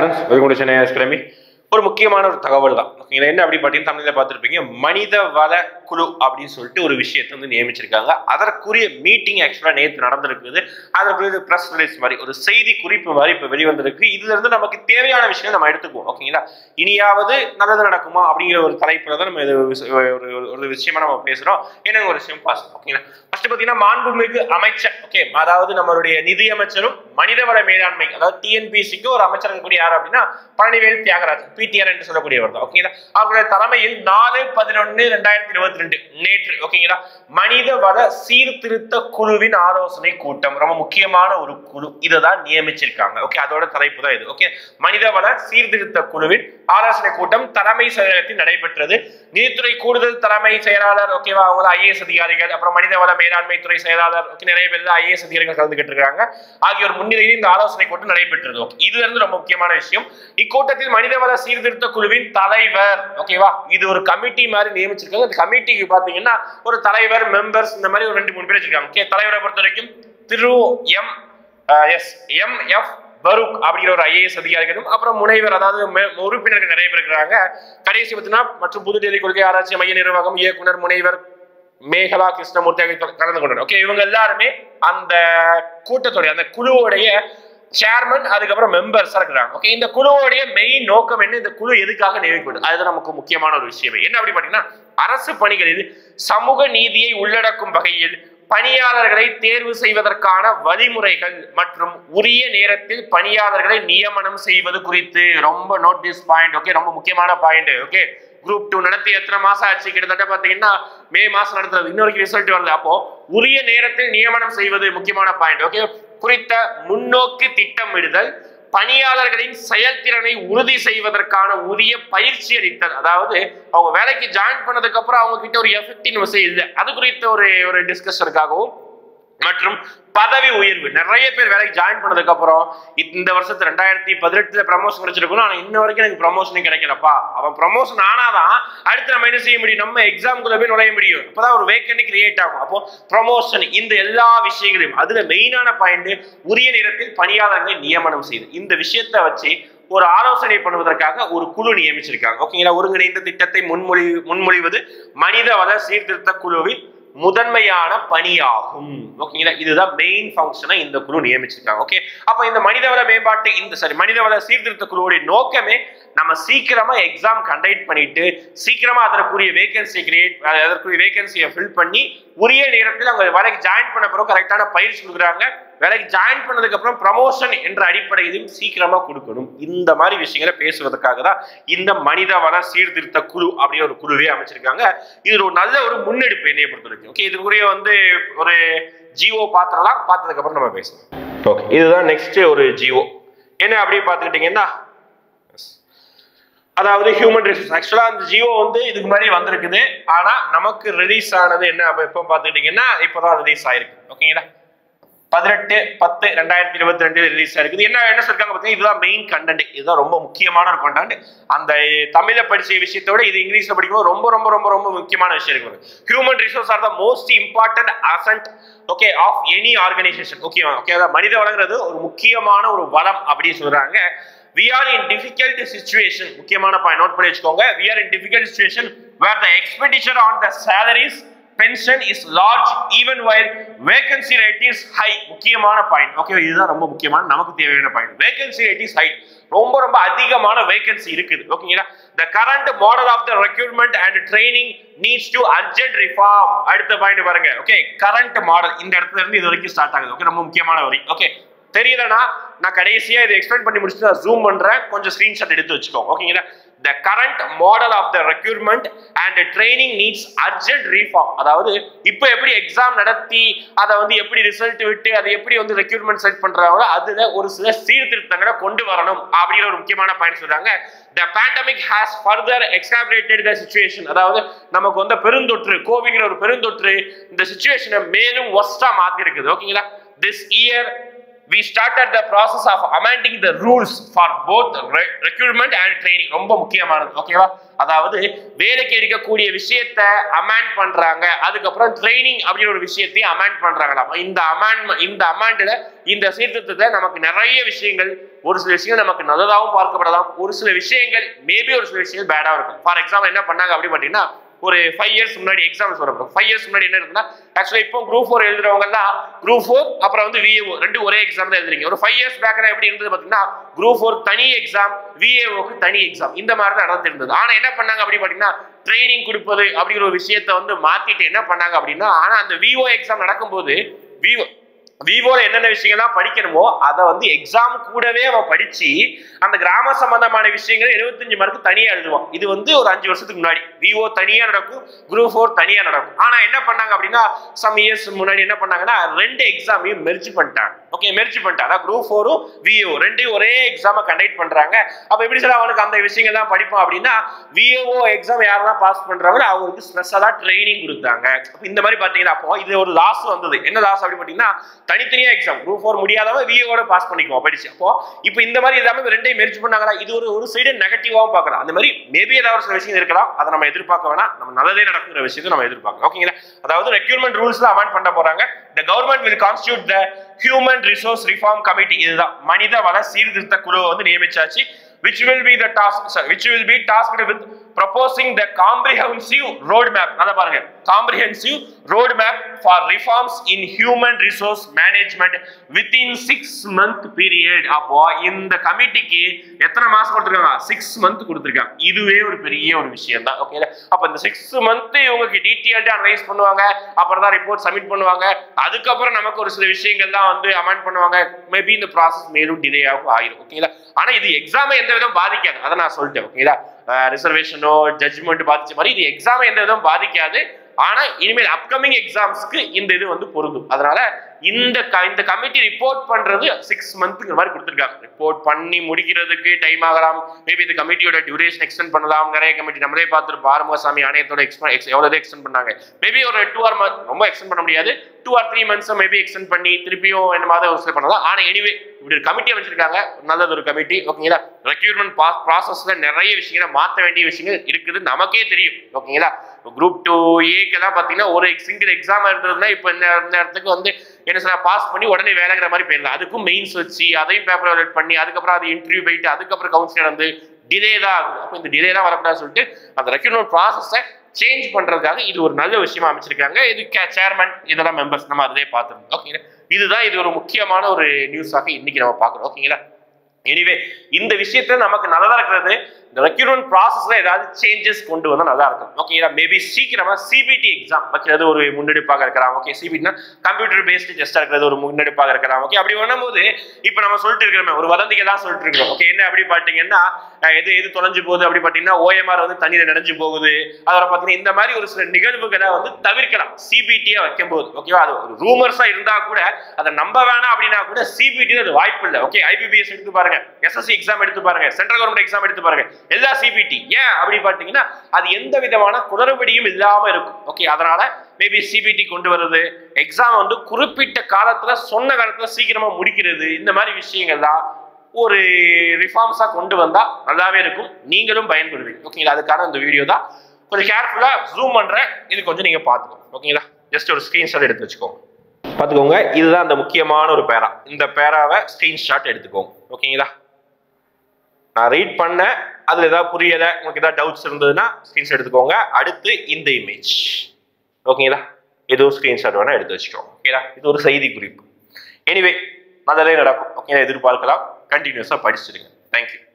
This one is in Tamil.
ஃப்ரெண்ட்ஸ் வெல்கம் டு சென்னை அஸ்கிரமி ஒரு முக்கியமான ஒரு தகவல் தான் ஓகேங்களா என்ன அப்படி பார்த்தீங்கன்னா தமிழில் பார்த்துருப்பீங்க மனித வள குழு அப்படின்னு சொல்லிட்டு ஒரு விஷயத்தை வந்து நியமிச்சிருக்காங்க அதற்குரிய மீட்டிங் ஆக்சுவலாக நேற்று நடந்திருக்குது அதற்குரிய ப்ரெஸ் ரிலீஸ் மாதிரி ஒரு செய்தி குறிப்பு மாதிரி இப்போ வெளிவந்திருக்கு இதுல இருந்து நமக்கு தேவையான விஷயம் நம்ம எடுத்துக்குவோம் ஓகேங்களா இனியாவது நல்லது நடக்குமா அப்படிங்கிற ஒரு தலைப்புல தான் நம்ம இது விஷ- ஒரு ஒரு- ஒரு விஷயமா நம்ம பேசுறோம் என்ன ஒரு விஷயம் பாசம் ஓகேங்களா ஃபர்ஸ்ட் பார்த்தீங்கன்னா மாண்புமிகு அமைச்சர் ஓகே அதாவது நம்மளுடைய நிதி அமைச்சரும் மனிதவள மேலாண்மை அதாவது டிஎன்பிசிக்கு ஒரு அமைச்சர் இருக்கக்கூடிய யார் அப்படின்னா பழனிவேல் தியாகராஜன் பிடிஆர் என்று சொல்லக்கூடியவர் தான் ஓகேங்களா அவருடைய தலைமையில் நாலு பதினொன்னு ரெண்டாயிரத்தி இருபத்தி ரெண்டு நேற்று ஓகேங்களா மனித வள சீர்திருத்த குழுவின் ஆலோசனை கூட்டம் ரொம்ப முக்கியமான ஒரு குழு இதை தான் நியமிச்சிருக்காங்க ஓகே அதோட தலைப்பு தான் இது ஓகே மனித வள சீர்திருத்த குழுவின் ஆலோசனை கூட்டம் தலைமை செயலகத்தில் நடைபெற்றது நிதித்துறை கூடுதல் தலைமை செயலாளர் ஓகேவா அவங்க ஐஏஎஸ் அதிகாரிகள் அப்புறம் மனித வள மேலாண்மை துறை செயலாளர் ஓகே நிறைய பேர் ஐஏஎஸ் அதிகாரிகள் கலந்துகிட்டு இருக்காங்க ஆகியோர் முன்னிலையில் இந்த ஆலோசனை கூட்டம் நடைபெற்றது ஓகே இதுல இருந்து ரொம்ப முக்கியமான விஷயம் இக்கூட்டத்தில் மனிதவள சீர்திருத்த குழுவின் தலைவர் ஓகேவா இது ஒரு கமிட்டி மாதிரி நியமிச்சிருக்காங்க இந்த கமிட்டிக்கு பாத்தீங்கன்னா ஒரு தலைவர் மெம்பர்ஸ் இந்த மாதிரி ஒரு ரெண்டு மூணு பேர் வச்சிருக்காங்க ஓகே தலைவரை பொறுத்த வரைக்கும் Thiru M S M F Farooq அப்படிங்கிற ஒரு ஐஏஎஸ் அதிகாரிகளும் அப்புறம் முனைவர் அதாவது மெ- உறுப்பினர்கள் நிறைய பேர் இருக்கிறாங்க கடைசி பார்த்தீங்கன்னா மற்றும் புதுடெல்லி கொள்கை ஆராய்ச்சி மைய நிர்வாகம் இயக்குனர் முனைவர் மேகலா கிருஷ்ணமூர்த்தி ஆகியோர் கலந்து கொண்டார் ஓகே இவங்க எல்லாருமே அந்த கூட்டத்துடைய அந்த குழுவுடைய சேர்மன் அதுக்கப்புறம் மெம்பர்ஸா இருக்கிறாங்க ஓகே இந்த குழுவுடைய மெயின் நோக்கம் என்ன இந்த குழு எதுக்காக நியமிக்கப்படுது அதுதான் நமக்கு முக்கியமான ஒரு விஷயம் என்ன அப்படி பாத்தீங்கன்னா அரசு பணிகளில் சமூக நீதியை உள்ளடக்கும் வகையில் பணியாளர்களை தேர்வு செய்வதற்கான வழிமுறைகள் மற்றும் உரிய நேரத்தில் பணியாளர்களை நியமனம் செய்வது குறித்து ரொம்ப நோட்டீஸ் பாயிண்ட் ஓகே ரொம்ப முக்கியமான பாயிண்ட் ஓகே குரூப் டூ நடத்தி எத்தனை மாசம் ஆச்சு கிட்டத்தட்ட பாத்தீங்கன்னா மே மாசம் நடத்துறது இன்ன வரைக்கும் ரிசல்ட் வரல அப்போ உரிய நேரத்தில் நியமனம் செய்வது முக்கியமான பாயிண்ட் ஓகே குறித்த முன்னோக்கு திட்டமிடுதல் பணியாளர்களின் செயல்திறனை உறுதி செய்வதற்கான உரிய பயிற்சி அளித்தல் அதாவது அவங்க வேலைக்கு ஜாயின் பண்ணதுக்கு அப்புறம் அவங்க கிட்ட ஒரு எஃபெக்டிவ் இல்லை அது குறித்த ஒரு ஒரு டிஸ்கஷனுக்காகவும் மற்றும் பதவி உயர்வு நிறைய பேர் வேலைக்கு ஜாயின் பண்ணதுக்கு அப்புறம் இந்த வருஷத்து ரெண்டாயிரத்தி பதினெட்டுல ப்ரமோஷன் கிடைச்சிருக்கணும் ஆனா இன்ன வரைக்கும் எனக்கு ப்ரமோஷனே கிடைக்கலப்பா அவன் ப்ரமோஷன் ஆனாதான் அடுத்து நம்ம என்ன செய்ய முடியும் நம்ம எக்ஸாம்குள்ள போய் நுழைய முடியும் அப்பதான் ஒரு வேக்கண்ட் கிரியேட் ஆகும் அப்போ ப்ரமோஷன் இந்த எல்லா விஷயங்களையும் அதுல மெயினான பாயிண்ட் உரிய நேரத்தில் பணியாளர்களை நியமனம் செய்து இந்த விஷயத்தை வச்சு ஒரு ஆலோசனை பண்ணுவதற்காக ஒரு குழு நியமிச்சிருக்காங்க ஓகேங்களா ஒருங்கிணைந்த திட்டத்தை முன்மொழி முன்மொழிவது மனித வள சீர்திருத்த குழுவின் முதன்மையான பணியாகும் ஓகேங்களா இதுதான் மெயின் ஃபங்க்ஷனை இந்த குழு நியமிச்சிருக்காங்க ஓகே அப்ப இந்த மனிதவள மேம்பாட்டு இந்த சாரி மனிதவள சீர்திருத்த குழுவுடைய நோக்கமே நம்ம சீக்கிரமா எக்ஸாம் கண்டக்ட் பண்ணிட்டு சீக்கிரமா அதற்குரிய வேகன்சி கிரியேட் அதற்குரிய வேகன்சியை ஃபில் பண்ணி உரிய நேரத்தில் அவங்க வேலைக்கு ஜாயின் பண்ண பிறகு கரெக்டான பயிற்சி கொடுக்குறாங்க வேலைக்கு ஜாயின் பண்ணதுக்கு அப்புறம் ப்ரமோஷன் என்ற அடிப்படையிலும் சீக்கிரமா கொடுக்கணும் இந்த மாதிரி விஷயங்களை பேசுவதற்காக தான் இந்த மனித வள சீர்திருத்த குழு அப்படின்னு ஒரு குழுவே அமைச்சிருக்காங்க இது ஒரு நல்ல ஒரு முன்னெடுப்பு என்னைய பொறுத்த வரைக்கும் ஓகே இதுக்குரிய வந்து ஒரு ஜிஓ பாத்திரலாம் பார்த்ததுக்கு அப்புறம் நம்ம பேசலாம் ஓகே இதுதான் நெக்ஸ்ட் ஒரு ஜிஓ என்ன அப்படி பார்த்துக்கிட்டீங்கன்னா அதாவது ஹியூமன் ரிசோர்ஸ் ஆக்சுவலா அந்த ஜியோ வந்து இதுக்கு முன்னாடி வந்திருக்குது ஆனா நமக்கு ரிலீஸ் ஆனது என்ன அப்ப எப்போ பார்த்துக்கிட்டீங்கன்னா இப்போதான் ரிலீஸ் ஆயிருக்கு ஓகேங்களா பதினெட்டு பத்து ரெண்டாயிரத்தி இருபத்தி ரெண்டு ரிலீஸ் ஆயிருக்குது என்ன என்ன சொல்றாங்க பார்த்தீங்கன்னா இதுதான் மெயின் கண்டென்ட் இதுதான் ரொம்ப முக்கியமான ஒரு கண்டென்ட் அந்த தமிழை படிச்ச விஷயத்தை விட இது இங்கிலீஷ்ல படிக்கும்போது ரொம்ப ரொம்ப ரொம்ப ரொம்ப முக்கியமான விஷயம் இருக்கு human resource are the most important asset okay of any organisation okay okay அதாவது மனித வளங்கிறது ஒரு முக்கியமான ஒரு வளம் அப்படின்னு சொல்றாங்க we are in difficult situation முக்கியமான பாயிண்ட் நோட் பண்ணி வச்சுக்கோங்க we are in difficult situation where the expenditure on the salaries pension is large even while vacancy rate is high முக்கியமான பாயிண்ட் ஓகே இதுதான் ரொம்ப முக்கியமான நமக்கு தேவையான point vacancy rate is high ரொம்ப ரொம்ப அதிகமான வேகன்சி இருக்குது ஓகேங்களா the current model of the recruitment and training needs to urgent reform அடுத்த பாயிண்ட் பாருங்க ஓகே current model இந்த இடத்துல இருந்து இது வரைக்கும் ஸ்டார்ட் ஆகுது ஓகே ரொம்ப முக்கியமான வரி ஓகே தெரியலனா நான் கடைசியா இதை எக்ஸ்பிளைன் பண்ணி முடிச்சுட்டு நான் ஜூம் பண்றேன் கொஞ்சம் ஸ்கிரீன்ஷாட் எடுத்து வச்சுக்கோங்க ஓகேங்களா the current model of the requirement and training needs urgent reform அதாவது இப்போ எப்படி எக்ஸாம் நடத்தி அதை வந்து எப்படி ரிசல்ட் விட்டு அதை எப்படி வந்து ரெக்யூர்மெண்ட் செட் பண்றாங்களோ அதுல ஒரு சில சீர்திருத்தங்களை கொண்டு வரணும் அப்படிங்கிற ஒரு முக்கியமான பாயிண்ட் சொல்றாங்க the pandemic has further exacerbated the situation அதாவது நமக்கு வந்து பெருந்தொற்று கோவிட்ங்கிற ஒரு பெருந்தொற்று இந்த சுச்சுவேஷனை மேலும் ஒஸ்டா மாத்தி இருக்குது ஓகேங்களா this year we started the process of amending the rules for both re- recruitment and training ரொம்ப முக்கியமானது ஓகேவா அதாவது வேலைக்கு எடுக்கக்கூடிய விஷயத்த அமெண்ட் பண்றாங்க அதுக்கப்புறம் ட்ரைனிங் அப்படின்னு ஒரு விஷயத்தையும் அமெண்ட் பண்றாங்களாம் இந்த அமெண்ட் இந்த அமெண்ட்ல இந்த சீர்திருத்தத்தை நமக்கு நிறைய விஷயங்கள் ஒரு சில விஷயங்கள் நமக்கு நல்லதாகவும் பார்க்கப்படலாம் ஒரு சில விஷயங்கள் மேபி ஒரு சில விஷயங்கள் பேடாகவும் இருக்கும் ஃபார் எக்ஸாம்பிள் என்ன பண்ணாங்க அப்படி பார்த்தீங்கன்னா ஒரு ஃபைவ் இயர்ஸ் முன்னாடி எக்ஸாம்ஸ் வரப்போ ஃபைவ் இயர்ஸ் முன்னாடி என்ன இருக்குன்னா ஆக்சுவலாக இப்போ குரூப் ஃபோர் எழுதுறவங்க எல்லாம் குரூப் ஃபோர் அப்புறம் வந்து விஏஓ ரெண்டு ஒரே எக்ஸாம் தான் எழுதுறீங்க ஒரு ஃபைவ் இயர்ஸ் பேக்கெல்லாம் எப்படி இருந்தது பார்த்தீங்கன்னா குரூப் ஃபோர் தனி எக்ஸாம் விஏஓக்கு தனி எக்ஸாம் இந்த மாதிரி தான் நடந்திருந்தது ஆனால் என்ன பண்ணாங்க அப்படி பார்த்தீங்கன்னா ட்ரைனிங் கொடுப்பது அப்படிங்கிற ஒரு விஷயத்த வந்து மாத்திட்டு என்ன பண்ணாங்க அப்படின்னா ஆனால் அந்த விஓ எக்ஸாம் நடக்கும்போது விஓ விவோல என்னென்ன விஷயங்கள்லாம் படிக்கணுமோ அதை வந்து எக்ஸாம் கூடவே அவன் படிச்சு அந்த கிராம சம்பந்தமான விஷயங்கள் 75 மார்க் தனியா எழுதுவான் இது வந்து ஒரு அஞ்சு வருஷத்துக்கு முன்னாடி விவோ தனியா நடக்கும் குரூப் ஃபோர் தனியா நடக்கும் ஆனா என்ன பண்ணாங்க அப்படின்னா சம் இயர்ஸ் முன்னாடி என்ன பண்ணாங்கன்னா ரெண்டு எக்ஸாமையும் மெர்ஜ் பண்ணிட்டாங்க ஓகே மெர்ஜ் பண்ணிட்டாங்க குரூப் ஃபோரும் விஓ ரெண்டையும் ஒரே எக்ஸாமை கண்டக்ட் பண்றாங்க அப்ப எப்படி சார் அவனுக்கு அந்த விஷயங்கள்லாம் படிப்பான் அப்படின்னா விஓ எக்ஸாம் யாரெல்லாம் பாஸ் பண்றாங்களோ அவங்களுக்கு ஸ்பெஷலா ட்ரைனிங் கொடுத்தாங்க அப்ப இந்த மாதிரி பாத்தீங்கன்னா அப்போ இது ஒரு லாஸ் வந்தது என்ன லாஸ் அப்படி பாத்தீங்கன்னா தனித்தனியா எக்ஸாம் குரூப் ஃபோர் முடியாதவன் விஏவோட பாஸ் பண்ணிக்குவோம் படிச்சு அப்போ இப்போ இந்த மாதிரி எல்லாமே ரெண்டையும் மெர்ஜ் பண்ணாங்களா இது ஒரு ஒரு சைடு நெகட்டிவாவும் பார்க்கலாம் அந்த மாதிரி மேபி ஏதாவது ஒரு சில விஷயம் இருக்கலாம் அதை நம்ம எதிர்பார்க்க வேணாம் நம்ம நல்லதே நடக்குற விஷயத்தை நம்ம எதிர்பார்க்கலாம் ஓகேங்களா அதாவது ரெக்யூர்மெண்ட் ரூல்ஸ் தான் அமெண்ட் பண்ண போறாங்க the government will constitute the human resource reform committee இதுதான் மனித வள சீர்திருத்த குழுவை வந்து நியமிச்சாச்சு which will be the task sorry, which will be tasked with proposing the comprehensive roadmap அத பாருங்க comprehensive roadmap for reforms in human resource management within six month period அப்போ இந்த கமிட்டிக்கு எத்தனை மாசம் கொடுத்துருக்காங்க சிக்ஸ் மந்த் கொடுத்துருக்காங்க இதுவே ஒரு பெரிய ஒரு விஷயம் தான் ஓகே அப்ப இந்த சிக்ஸ் மந்த் இவங்களுக்கு டீட்டெயில்டா அனலைஸ் பண்ணுவாங்க அப்புறம் தான் ரிப்போர்ட் சப்மிட் பண்ணுவாங்க அதுக்கப்புறம் நமக்கு ஒரு சில விஷயங்கள் தான் வந்து அமெண்ட் பண்ணுவாங்க மேபி இந்த ப்ராசஸ் மேலும் டிலே ஆகும் ஆயிரும் ஓகேங்களா ஆனா இது எக்ஸாமை எந்த விதம் பாதிக்காது அதை நான் சொல்லிட்டேன் ஓகேங்களா ரிசர்வேஷனோ ஜட்ஜ்மெண்ட் பாதிச்ச மாதிரி இது எக்ஸாமை எந்த விதம் பாதிக்காது ஆனா இனிமேல் அப்கமிங் எக்ஸாம்ஸ்க்கு இந்த இது வந்து பொருந்தும் அதனால இந்த க- இந்த கமிட்டி ரிப்போர்ட் பண்றது சிக்ஸ் மந்த்ங்கிற மாதிரி கொடுத்துருக்காங்க ரிப்போர்ட் பண்ணி முடிக்கிறதுக்கு டைம் ஆகலாம் மேபி இந்த கமிட்டியோட டியூரேஷன் எக்ஸ்டெண்ட் பண்ணலாம் நிறைய கமிட்டி நம்மளே பார்த்துருப்போம் ஆறுமுகசாமி ஆணையத்தோட எக்ஸ்பெ எவ்வளவு எக்ஸ்டெண்ட் பண்ணாங்க மேபி ஒரு டூ ஆர் மந்த் ரொம்ப எக்ஸ்டெண்ட் பண்ண முடியாது two or three months maybe extend பண்ணி திருப்பியும் என்ன மாதிரி ஒரு சில பண்ணலாம் ஆனா எனிவே இப்படி ஒரு கமிட்டி அமைச்சிருக்காங்க நல்லது ஒரு கமிட்டி ஓகேங்களா ரெக்யூர்மெண்ட் ப்ராசஸ்ல நிறைய விஷயங்களை மாற்ற வேண்டிய விஷயங்கள் இருக்குது நமக்கே தெரியும் ஓகேங்களா குரூப் டூ ஏக்கெல்லாம் பார்த்தீங்கன்னா ஒரு சிங்கிள் எக்ஸாம் இருந்ததுன்னா இப்போ இந்த இந்த இடத்துக்கு வந்து என்ன சொல்ல பாஸ் பண்ணி உடனே வேலைங்கிற மாதிரி போயிடலாம் அதுக்கும் மெயின்ஸ் வச்சு அதையும் பேப்பர் வாலேட் பண்ணி அதுக்கப்புறம் அது இன்டர்வியூ போயிட்டு அதுக்கப்புறம் கவுன்சிலர் வந்து டிலே தான் ஆகுது அப்போ இந்த டிலே தான் வரக்கூடாதுன்னு சொல்லிட்டு அந்த ரெக்யூர்மெண்ட் ப்ராசஸை சேஞ்ச் பண்றதுக்காக இது ஒரு நல்ல விஷயமா அமைச்சிருக்காங்க இது சேர்மன் இதெல்லாம் மெம்பர்ஸ் நம்ம அதிலே பார்த்துருந்தோம் ஓகேங்களா இதுதான் இது ஒரு முக்கியமான ஒரு நியூஸாக இன்னைக்கு நம்ம பார்க்குறோம் ஓகேங்களா எனிவே இந்த விஷயத்துல நமக்கு நல்லதா இருக்கிறது இந்த ரெக்யூர்மெண்ட் ப்ராசஸ்ல ஏதாவது சேஞ்சஸ் கொண்டு வந்தா நல்லா இருக்கும் ஓகேங்களா மேபி சீக்கிரமா சிபிடி எக்ஸாம் வைக்கிறது ஒரு முன்னெடுப்பாக இருக்கலாம் ஓகே சிபிடினா கம்ப்யூட்டர் பேஸ்டு டெஸ்டா இருக்கிறது ஒரு முன்னெடுப்பாக இருக்கலாம் ஓகே அப்படி பண்ணும்போது இப்போ நம்ம சொல்லிட்டு இருக்கிறோமே ஒரு வதந்திக்கு தான் சொல்லிட்டு இருக்கிறோம் ஓகே என்ன அப்படி பார்த்தீங்கன்னா அஹ், எது எது தொலைஞ்சு போகுது அப்படி பார்த்தீங்கன்னா ஓஎம்ஆர் வந்து தண்ணியில நனைஞ்சு போகுது அதோட பார்த்தீங்கன்னா இந்த மாதிரி ஒரு சில நிகழ்வுகளை வந்து தவிர்க்கலாம் சிபிடியா வைக்கும் போது ஓகேவா அது ஒரு ரூமர்ஸா இருந்தா கூட அதை நம்ப வேணாம் அப்படின்னா கூட சிபிடி அது வாய்ப்பு இல்லை ஓகே ஐபிபிஎஸ் எடுத்து பாருங்க எஸ்எஸ்சி எக்ஸாம் எடுத்து பாருங்க சென்ட்ரல் கவர்மெண்ட் எக்ஸாம் எடுத்து பாருங்க எல்லா சிபிடி ஏன் அப்படி பார்த்தீங்கன்னா அது எந்த விதமான குளறுபடியும் இல்லாம இருக்கும் ஓகே அதனால மேபி சிபிடி கொண்டு வர்றது எக்ஸாம் வந்து குறிப்பிட்ட காலத்துல சொன்ன காலத்துல சீக்கிரமா முடிக்கிறது இந்த மாதிரி விஷயங்கள்லாம் ஒரு ரிஃபார்ம்ஸா கொண்டு வந்தா நல்லாவே இருக்கும் நீங்களும் பயன்படுவீங்க ஓகேங்களா அதுக்கான இந்த வீடியோ தான் கொஞ்சம் கேர்ஃபுல்லா ஜூம் பண்றேன் இது கொஞ்சம் நீங்க பாத்துக்கோங்க ஓகேங்களா ஜஸ்ட் ஒரு ஸ்கிரீன்ஷாட் எடுத்து வச்சுக்கோங்க பார்த்துக்கோங்க இதுதான் அந்த முக்கியமான ஒரு பேரா இந்த பேராவை ஸ்கிரீன்ஷாட் எடுத்துக்கோங்க ஓகேங்களா நான் ரீட் பண்ணேன் அதுல ஏதாவது புரியல உங்களுக்கு ஏதாவது டவுட்ஸ் இருந்ததுன்னா ஸ்கிரீன்ஷாட் எடுத்துக்கோங்க அடுத்து இந்த இமேஜ் ஓகேங்களா ஏதோ ஸ்கிரீன்ஷாட் வேணா எடுத்து வச்சுக்கோங்க ஓகேங்களா இது ஒரு செய்தி குறிப்பு எனிவே நல்லதே நடக்கும் ஓகே எதிர்பார்க்கலாம் கண்டினியூஸாக படிச்சிடுங்க தேங்க்யூ